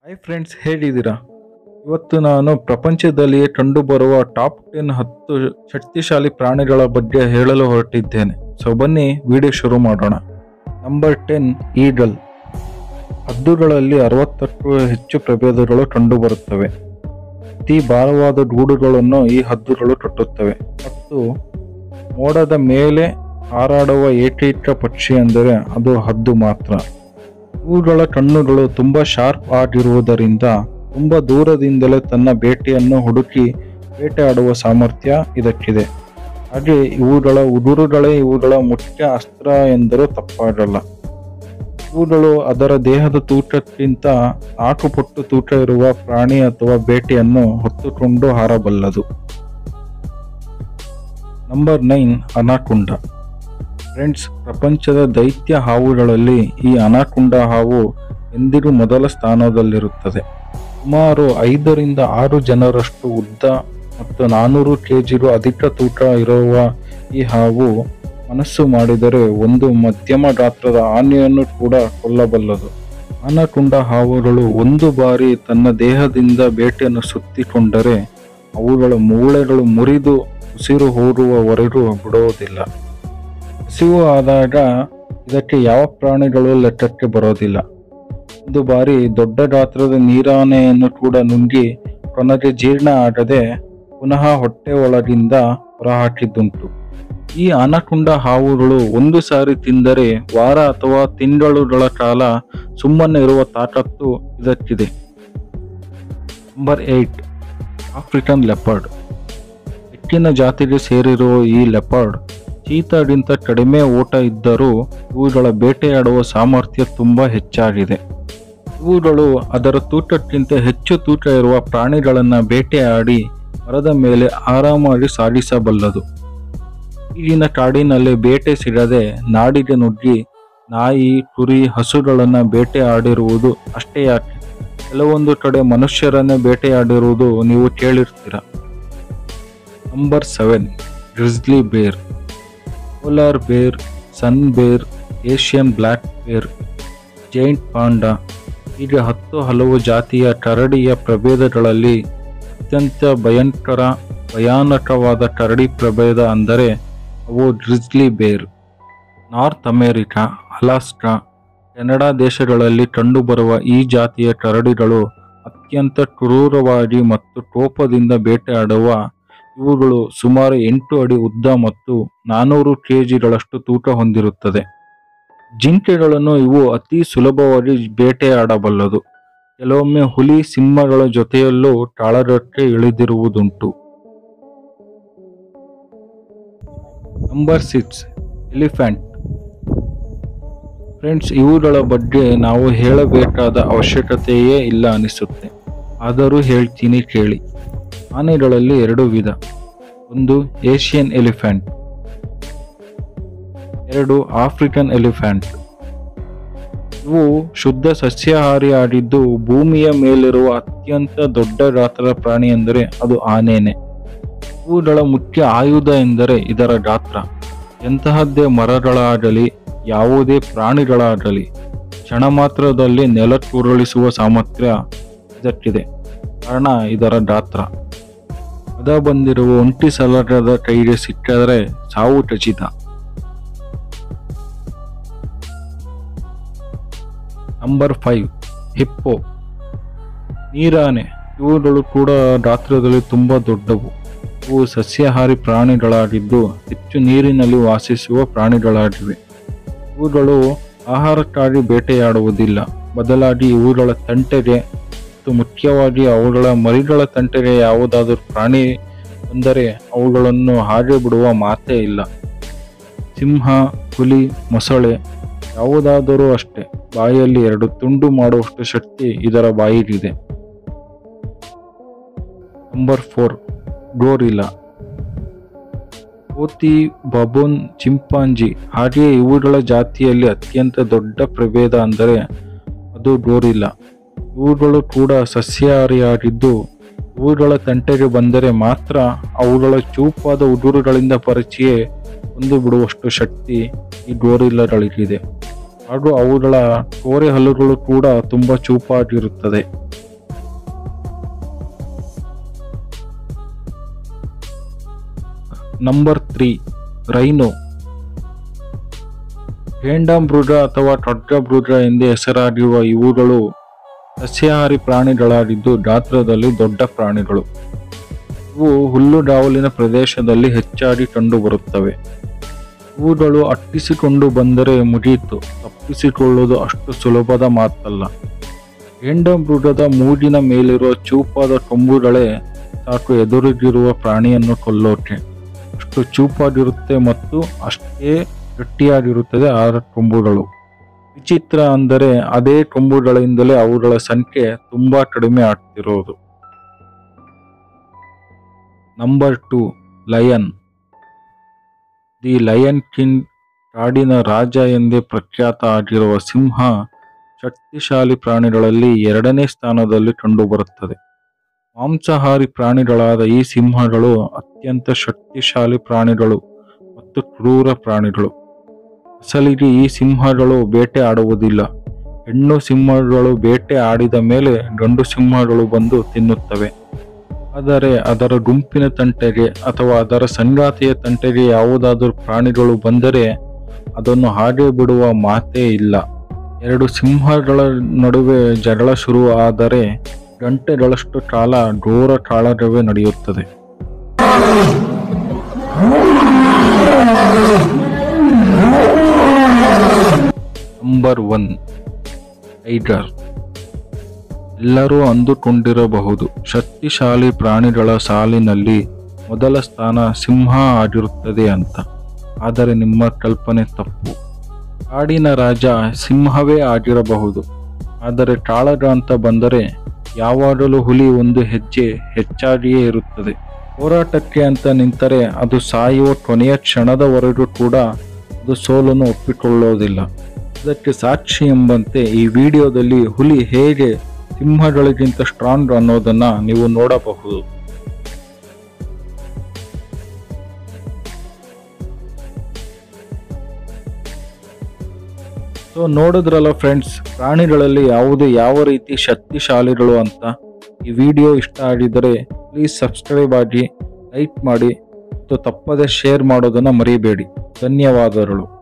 hi friends ಹೇಗಿದ್ದೀರಾ ಇವತ್ತು ನಾನು ಪ್ರಪಂಚದಲ್ಲಿಯೇ ಕಂಡುಬರುವ ಟಾಪ್ ಟೆನ್ ಹತ್ತು ಶಕ್ತಿಶಾಲಿ ಪ್ರಾಣಿಗಳ ಬಗ್ಗೆ ಹೇಳಲು ಹೊರಟಿದ್ದೇನೆ ಸೊ ಬನ್ನಿ ವಿಡಿಯೋ ಶುರು ಮಾಡೋಣ ನಂಬರ್ ಟೆನ್ ಈಗಲ್ ಹದ್ದುಗಳಲ್ಲಿ ಅರವತ್ತಕ್ಕೂ ಹೆಚ್ಚು ಪ್ರಭೇದಗಳು ಕಂಡುಬರುತ್ತವೆ ಅತಿ ಭಾರವಾದ ಗೂಡುಗಳನ್ನು ಈ ಹದ್ದುಗಳು ಕಟ್ಟುತ್ತವೆ ಮತ್ತು ಮೋಡದ ಮೇಲೆ ಹಾರಾಡುವ ಏಕೈಕ ಪಕ್ಷಿ ಎಂದರೆ ಅದು ಹದ್ದು ಮಾತ್ರ ಇವುಗಳ ಕಣ್ಣುಗಳು ತುಂಬಾ ಶಾರ್ಪ್ ಆಗಿರುವುದರಿಂದ ತುಂಬಾ ದೂರದಿಂದಲೇ ತನ್ನ ಬೇಟೆಯನ್ನು ಹುಡುಕಿ ಬೇಟೆಯಾಡುವ ಸಾಮರ್ಥ್ಯ ಇದಕ್ಕಿದೆ ಹಾಗೆ ಇವುಗಳ ಉದುರುಗಳೇ ಇವುಗಳ ಮುಖ್ಯ ಅಸ್ತ್ರ ಎಂದರೂ ತಪ್ಪಾಗಲ್ಲ ಇವುಗಳು ಅದರ ದೇಹದ ತೂಕಕ್ಕಿಂತ ನಾಲ್ಕು ಪಟ್ಟು ತೂಕ ಇರುವ ಪ್ರಾಣಿ ಅಥವಾ ಬೇಟೆಯನ್ನು ಹೊತ್ತುಕೊಂಡು ಹಾರಬಲ್ಲದು ನಂಬರ್ ನೈನ್ ಅನಾಕುಂಡ ಫ್ರೆಂಡ್ಸ್ ಪ್ರಪಂಚದ ದೈತ್ಯ ಹಾವುಗಳಲ್ಲಿ ಈ ಅನಾಕುಂಡ ಹಾವು ಎಂದಿಗೂ ಮೊದಲ ಸ್ಥಾನದಲ್ಲಿರುತ್ತದೆ ಸುಮಾರು ಐದರಿಂದ ಆರು ಜನರಷ್ಟು ಉದ್ದ ಮತ್ತು ನಾನೂರು ಕೆಜಿಗೂ ಅಧಿಕ ತೂಕ ಇರುವ ಈ ಹಾವು ಮನಸ್ಸು ಮಾಡಿದರೆ ಒಂದು ಮಧ್ಯಮ ಗಾತ್ರದ ಆನೆಯನ್ನು ಕೂಡ ಕೊಲ್ಲಬಲ್ಲದು ಅನಾಕುಂಡ ಹಾವುಗಳು ಒಂದು ಬಾರಿ ತನ್ನ ದೇಹದಿಂದ ಬೇಟೆಯನ್ನು ಸುತ್ತಿಕೊಂಡರೆ ಅವುಗಳ ಮೂಳೆಗಳು ಮುರಿದು ಉಸಿರು ಹೋಗುವವರೆಗೂ ಬಿಡುವುದಿಲ್ಲ ಹಸಿವು ಆದಾಗ ಇದಕ್ಕೆ ಯಾವ ಪ್ರಾಣಿಗಳು ಲೆಕ್ಕಕ್ಕೆ ಬರೋದಿಲ್ಲ ಒಂದು ಬಾರಿ ದೊಡ್ಡ ಗಾತ್ರದ ನೀರಾನೆಯನ್ನು ಕೂಡ ನುಂಗಿ ಕೊನೆಗೆ ಜೀರ್ಣ ಆಗದೆ ಪುನಃ ಹೊಟ್ಟೆ ಒಳಗಿಂದ ಹೊರಹಾಕಿದ್ದುಂಟು ಈ ಅನಕುಂಡ ಹಾವುಗಳು ಒಂದು ಸಾರಿ ತಿಂದರೆ ವಾರ ಅಥವಾ ತಿಂಗಳುಗಳ ಕಾಲ ಸುಮ್ಮನೆ ಇರುವ ತಾಕತ್ತು ಇದಕ್ಕಿದೆ ನಂಬರ್ ಏಟ್ ಆಫ್ರಿಕನ್ ಲೆಪರ್ಡ್ ಹೆಚ್ಚಿನ ಜಾತಿಗೆ ಸೇರಿರುವ ಈ ಲೆಪರ್ಡ್ ಚೀತಾಗಿಂತ ಕಡಿಮೆ ಊಟ ಇದ್ದರೂ ಇವುಗಳ ಬೇಟೆಯಾಡುವ ಸಾಮರ್ಥ್ಯ ತುಂಬಾ ಹೆಚ್ಚಾಗಿದೆ ಇವುಗಳು ಅದರ ತೂಕಕ್ಕಿಂತ ಹೆಚ್ಚು ತೂಕ ಇರುವ ಪ್ರಾಣಿಗಳನ್ನು ಬೇಟೆಯಾಡಿ ಮರದ ಮೇಲೆ ಆರಾಮಾಗಿ ಸಾಗಿಸಬಲ್ಲದು ಈಗಿನ ಕಾಡಿನಲ್ಲಿ ಬೇಟೆ ಸಿಗದೆ ನಾಡಿಗೆ ನುಗ್ಗಿ ನಾಯಿ ಕುರಿ ಹಸುಗಳನ್ನು ಬೇಟೆಯಾಡಿರುವುದು ಅಷ್ಟೇ ಯಾಕೆ ಕೆಲವೊಂದು ಕಡೆ ಮನುಷ್ಯರನ್ನೇ ಬೇಟೆಯಾಡಿರುವುದು ನೀವು ಕೇಳಿರ್ತೀರ ನಂಬರ್ ಸೆವೆನ್ ಗ್ರಿಸ್ಲಿ ಬೇರ್ polar bear sun bear Asian black bear giant panda ಹೀಗೆ ಹತ್ತು ಹಲವು ಜಾತಿಯ ಕರಡಿಯ ಪ್ರಭೇದಗಳಲ್ಲಿ ಅತ್ಯಂತ ಭಯಂಕರ ಭಯಾನಕವಾದ ಕರಡಿ ಪ್ರಭೇದ ಅಂದರೆ ಅವು ಗ್ರಿಸ್ಲಿ ಬೇರ್ ನಾರ್ತ್ ಅಮೇರಿಕಾ ಅಲಾಸ್ಕಾ ಕೆನಡಾ ದೇಶಗಳಲ್ಲಿ ಕಂಡುಬರುವ ಈ ಜಾತಿಯ ಕರಡಿಗಳು ಅತ್ಯಂತ ಕ್ರೂರವಾಗಿ ಮತ್ತು ಕೋಪದಿಂದ ಬೇಟೆಯಾಡುವ ಇವುಗಳು ಸುಮಾರು ಎಂಟು ಅಡಿ ಉದ್ದ ಮತ್ತು ನಾನೂರು ಕೆಜಿಗಳಷ್ಟು ತೂಕ ಹೊಂದಿರುತ್ತದೆ ಜಿಂಕೆಗಳನ್ನು ಇವು ಅತಿ ಸುಲಭವಾಗಿ ಬೇಟೆಯಾಡಬಲ್ಲದು ಕೆಲವೊಮ್ಮೆ ಹುಲಿ ಸಿಂಹಗಳ ಜೊತೆಯಲ್ಲೂ ಕಾಳಗಕ್ಕೆ ಇಳಿದಿರುವುದುಂಟು ನಂಬರ್ ಸಿಕ್ಸ್ ಎಲಿಫೆಂಟ್ ಫ್ರೆಂಡ್ಸ್ ಇವುಗಳ ಬಗ್ಗೆ ನಾವು ಹೇಳಬೇಕಾದ ಅವಶ್ಯಕತೆಯೇ ಇಲ್ಲ ಅನಿಸುತ್ತೆ ಆದರೂ ಹೇಳ್ತೀನಿ ಕೇಳಿ ಆನೆಗಳಲ್ಲಿ ಎರಡು ವಿಧ ಒಂದು ಏಷ್ಯನ್ ಎಲಿಫೆಂಟ್ ಎರಡು ಆಫ್ರಿಕನ್ ಎಲಿಫೆಂಟ್ ಇವು ಶುದ್ಧ ಸಸ್ಯಾಹಾರಿ ಆಗಿದ್ದು ಭೂಮಿಯ ಮೇಲಿರುವ ಅತ್ಯಂತ ದೊಡ್ಡ ಗಾತ್ರದ ಪ್ರಾಣಿ ಎಂದರೆ ಅದು ಆನೆನೆ ಇವುಗಳ ಮುಖ್ಯ ಆಯುಧ ಎಂದರೆ ಇದರ ಗಾತ್ರ ಎಂತಹದ್ದೇ ಮರಗಳಾಗಲಿ ಯಾವುದೇ ಪ್ರಾಣಿಗಳಾಗಲಿ ಕ್ಷಣ ಮಾತ್ರದಲ್ಲಿ ನೆಲಕ್ಕುರುಳಿಸುವ ಸಾಮರ್ಥ್ಯ ಇದಕ್ಕಿದೆ ಕಾರಣ ಇದರ ಗಾತ್ರ ಅದ ಬಂದಿರುವ ಒಂಟಿ ಸಲಟದ ಕೈಗೆ ಸಿಕ್ಕಿದರೆ ಸಾವು ಖಚಿತ ನಂಬರ್ ಫೈವ್ ಹಿಪ್ಪೋ ನೀರಾನೆ ಇವುಗಳು ಕೂಡ ಗಾತ್ರದಲ್ಲಿ ತುಂಬಾ ದೊಡ್ಡವು ಇವು ಸಸ್ಯಾಹಾರಿ ಪ್ರಾಣಿಗಳಾಗಿದ್ದು ಹೆಚ್ಚು ನೀರಿನಲ್ಲಿ ವಾಸಿಸುವ ಪ್ರಾಣಿಗಳಾಗಿವೆ ಇವುಗಳು ಆಹಾರಕ್ಕಾಗಿ ಬೇಟೆಯಾಡುವುದಿಲ್ಲ ಬದಲಾಗಿ ಇವುಗಳ ತಂಟೆಗೆ ಮತ್ತು ಮುಖ್ಯವಾಗಿ ಅವುಗಳ ಮರಿಗಳ ತಂಟೆಗೆ ಯಾವುದಾದರೂ ಪ್ರಾಣಿ ಬಂದರೆ ಅವುಗಳನ್ನು ಹಾಗೆ ಬಿಡುವ ಮಾತೇ ಇಲ್ಲ ಸಿಂಹ ಹುಲಿ ಮೊಸಳೆ ಯಾವುದಾದರೂ ಅಷ್ಟೇ ಬಾಯಲ್ಲಿ ಎರಡು ತುಂಡು ಮಾಡುವಷ್ಟು ಶಕ್ತಿ ಇದರ ಬಾಯಿಗಿದೆ ನಂಬರ್ ಫೋರ್ ಗೋರಿಲಾ ಕೋತಿ ಬಬೂನ್ ಚಿಂಪಾಂಜಿ ಹಾಗೆಯೇ ಇವುಗಳ ಜಾತಿಯಲ್ಲಿ ಅತ್ಯಂತ ದೊಡ್ಡ ಪ್ರಭೇದ ಅಂದರೆ ಅದು ಗೋರಿಲಾ ಇವುಗಳು ಕೂಡ ಸಸ್ಯಾಹಾರಿಯಾಗಿದ್ದು ಇವುಗಳ ತಂಟೆಗೆ ಬಂದರೆ ಮಾತ್ರ ಅವುಗಳ ಚೂಪಾದ ಉದುರುಗಳಿಂದ ಪರಿಚಯ ಹೊಂದು ಬಿಡುವಷ್ಟು ಶಕ್ತಿ ಈ ಗೋರಿಲ್ಲಗಳಿಗಿದೆ ಹಾಗೂ ಅವುಗಳ ಕೋರೆ ಹಲ್ಲುಗಳು ಕೂಡ ತುಂಬ ಚೂಪಾಗಿರುತ್ತದೆ ನಂಬರ್ ತ್ರೀ ರೈನೋ ಗೇಂಡಾಮೃಗ ಅಥವಾ ಟೊಡ್ಡಮೃಗ ಎಂದೇ ಹೆಸರಾಗಿರುವ ಇವುಗಳು ಸಸ್ಯಾಹಾರಿ ಪ್ರಾಣಿಗಳಾಗಿದ್ದು ಗಾತ್ರದಲ್ಲಿ ದೊಡ್ಡ ಪ್ರಾಣಿಗಳು ಇವು ಹುಲ್ಲುಗಾವಲಿನ ಪ್ರದೇಶದಲ್ಲಿ ಹೆಚ್ಚಾಗಿ ಕಂಡುಬರುತ್ತವೆ ಇವುಗಳು ಅಟ್ಟಿಸಿಕೊಂಡು ಬಂದರೆ ಮುಗಿಯಿತು ತಪ್ಪಿಸಿಕೊಳ್ಳುವುದು ಅಷ್ಟು ಸುಲಭದ ಮಾತಲ್ಲ ಗೇಂಡಮೃಗದ ಮೂಗಿನ ಮೇಲಿರುವ ಚೂಪಾದ ಕೊಂಬುಗಳೇ ಸಾಕು ಎದುರಿಗಿರುವ ಪ್ರಾಣಿಯನ್ನು ಕೊಲ್ಲೋಕೆ ಅಷ್ಟು ಚೂಪಾಗಿರುತ್ತೆ ಮತ್ತು ಅಷ್ಟೇ ಗಟ್ಟಿಯಾಗಿರುತ್ತದೆ ಆ ಕೊಂಬುಗಳು ವಿಚಿತ್ರ ಅಂದರೆ ಅದೇ ಕೊಂಬುಗಳಿಂದಲೇ ಅವುಗಳ ಸಂಖ್ಯೆ ತುಂಬಾ ಕಡಿಮೆ ಆಗ್ತಿರೋದು number two lion the lion king ಕಾಡಿನ ರಾಜ ಎಂದೇ ಪ್ರಖ್ಯಾತ ಆಗಿರುವ ಸಿಂಹ ಶಕ್ತಿಶಾಲಿ ಪ್ರಾಣಿಗಳಲ್ಲಿ ಎರಡನೇ ಸ್ಥಾನದಲ್ಲಿ ಕಂಡುಬರುತ್ತದೆ ಮಾಂಸಾಹಾರಿ ಪ್ರಾಣಿಗಳಾದ ಈ ಸಿಂಹಗಳು ಅತ್ಯಂತ ಶಕ್ತಿಶಾಲಿ ಪ್ರಾಣಿಗಳು ಮತ್ತು ಕ್ರೂರ ಪ್ರಾಣಿಗಳು ಅಸಲಿಗೆ ಈ ಸಿಂಹಗಳು ಬೇಟೆ ಆಡುವುದಿಲ್ಲ ಹೆಣ್ಣು ಸಿಂಹಗಳು ಬೇಟೆ ಆಡಿದ ಮೇಲೆ ಗಂಡು ಸಿಂಹಗಳು ಬಂದು ತಿನ್ನುತ್ತವೆ ಆದರೆ ಅದರ ಗುಂಪಿನ ತಂಟೆಗೆ ಅಥವಾ ಅದರ ಸಂಗಾತಿಯ ತಂಟೆಗೆ ಯಾವುದಾದರೂ ಪ್ರಾಣಿಗಳು ಬಂದರೆ ಅದನ್ನು ಹಾಗೆ ಬಿಡುವ ಮಾತೇ ಇಲ್ಲ ಎರಡು ಸಿಂಹಗಳ ನಡುವೆ ಜಗಳ ಶುರು ಆದರೆ ಗಂಟೆಗಳಷ್ಟು ಕಾಲ ಘೋರ ಕಾಳಗವೇ ನಡೆಯುತ್ತದೆ ನಂಬರ್ ಒನ್ ಟೈಗರ್ ಎಲ್ಲರೂ ಅಂದುಕೊಂಡಿರಬಹುದು ಶಕ್ತಿಶಾಲಿ ಪ್ರಾಣಿಗಳ ಸಾಲಿನಲ್ಲಿ ಮೊದಲ ಸ್ಥಾನ ಸಿಂಹ ಆಗಿರುತ್ತದೆ ಅಂತ ಆದರೆ ನಿಮ್ಮ ಕಲ್ಪನೆ ತಪ್ಪು ಕಾಡಿನ ರಾಜ ಸಿಂಹವೇ ಆಗಿರಬಹುದು ಆದರೆ ಕಾಳಗ ಅಂತ ಬಂದರೆ ಯಾವಾಗಲೂ ಹುಲಿ ಒಂದು ಹೆಜ್ಜೆ ಹೆಚ್ಚಾಗಿಯೇ ಇರುತ್ತದೆ ಹೋರಾಟಕ್ಕೆ ಅಂತ ನಿಂತರೆ ಅದು ಸಾಯುವ ಕೊನೆಯ ಕ್ಷಣದವರೆಗೂ ಕೂಡ ಅದು ಸೋಲನ್ನು ಒಪ್ಪಿಕೊಳ್ಳೋದಿಲ್ಲ ಇದಕ್ಕೆ ಸಾಕ್ಷಿ ಎಂಬಂತೆ ಈ ವಿಡಿಯೋದಲ್ಲಿ ಹುಲಿ ಹೇಗೆ ಸಿಂಹಗಳಿಗಿಂತ ಸ್ಟ್ರಾಂಗ್ ಅನ್ನೋದನ್ನ ನೀವು ನೋಡಬಹುದು ಸೊ ನೋಡಿದ್ರಲ್ಲ ಫ್ರೆಂಡ್ಸ್ ಪ್ರಾಣಿಗಳಲ್ಲಿ ಯಾವುದು ಯಾವ ರೀತಿ ಶಕ್ತಿಶಾಲಿಗಳು ಅಂತ ಈ ವಿಡಿಯೋ ಇಷ್ಟ ಆಗಿದ್ದರೆ ಪ್ಲೀಸ್ ಸಬ್ಸ್ಕ್ರೈಬ್ ಆಗಿ ಲೈಕ್ ಮಾಡಿ ಮತ್ತು ತಪ್ಪದೆ ಶೇರ್ ಮಾಡೋದನ್ನು ಮರಿಬೇಡಿ ಧನ್ಯವಾದಗಳು